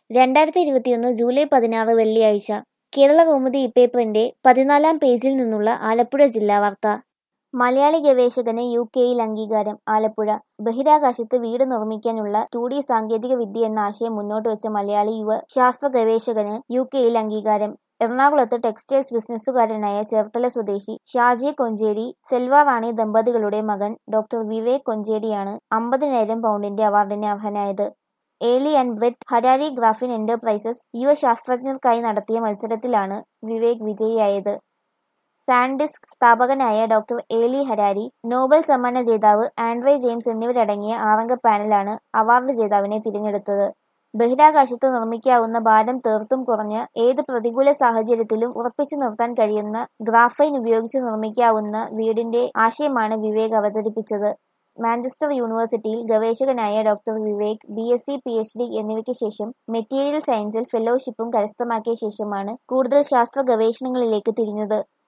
രണ്ടായിരത്തി ഇരുപത്തിയൊന്ന് ജൂലൈ പതിനാറ് വെള്ളിയാഴ്ച കേരള കൗമുദി ഇപ്പേപ്പറിന്റെ പതിനാലാം പേജിൽ നിന്നുള്ള ആലപ്പുഴ ജില്ലാ വാർത്ത മലയാളി ഗവേഷകന് യു കെയിൽ അംഗീകാരം ആലപ്പുഴ ബഹിരാകാശത്ത് വീട് നിർമ്മിക്കാനുള്ള ടു ഡി സാങ്കേതിക വിദ്യ എന്ന ആശയം മുന്നോട്ട് വെച്ച മലയാളി യുവ ശാസ്ത്ര ഗവേഷകന് യു കെയിൽ അംഗീകാരം എറണാകുളത്ത് ടെക്സ്റ്റൈൽസ് ബിസിനസ്സുകാരനായ ചേർത്തല സ്വദേശി ഷാജി കൊഞ്ചേരി സെൽവ റാണി ദമ്പതികളുടെ മകൻ ഡോക്ടർ വിവേക് കൊഞ്ചേരിയാണ് അമ്പതിനായിരം പൗണ്ടിന്റെ അവാർഡിന് അർഹനായത് Eli and Britt Harari Graphene Enterprises യുവ ശാസ്ത്രജ്ഞർക്കായി നടത്തിയ മത്സരത്തിലാണ് വിവേക് വിജയിയായത് സാൻഡിസ്ക് സ്ഥാപകനായ ഡോക്ടർ ഏലി ഹരാരി നോബൽ സമ്മാന ജേതാവ് ആൻഡ്രേ ജെയിംസ് എന്നിവരടങ്ങിയ ആറംഗ പാനലാണ് അവാർഡ് ജേതാവിനെ തിരഞ്ഞെടുത്തത് ബഹിരാകാശത്ത് നിർമ്മിക്കാവുന്ന ഭാരം തീർത്തും കുറഞ്ഞ ഏത് പ്രതികൂല സാഹചര്യത്തിലും ഉറപ്പിച്ചു നിർത്താൻ കഴിയുന്ന ഗ്രാഫൈൻ ഉപയോഗിച്ച് നിർമ്മിക്കാവുന്ന വീടിന്റെ ആശയമാണ് വിവേക് അവതരിപ്പിച്ചത് മാഞ്ചസ്റ്റർ യൂണിവേഴ്സിറ്റിയിൽ ഗവേഷകനായ doctor Vivek B S C P H D എന്നിവയ്ക്ക് ശേഷം മെറ്റീരിയൽ സയൻസിൽ ഫെലോഷിപ്പും കരസ്ഥമാക്കിയ ശേഷമാണ് കൂടുതൽ ശാസ്ത്ര ഗവേഷണങ്ങളിലേക്ക് തിരിഞ്ഞത്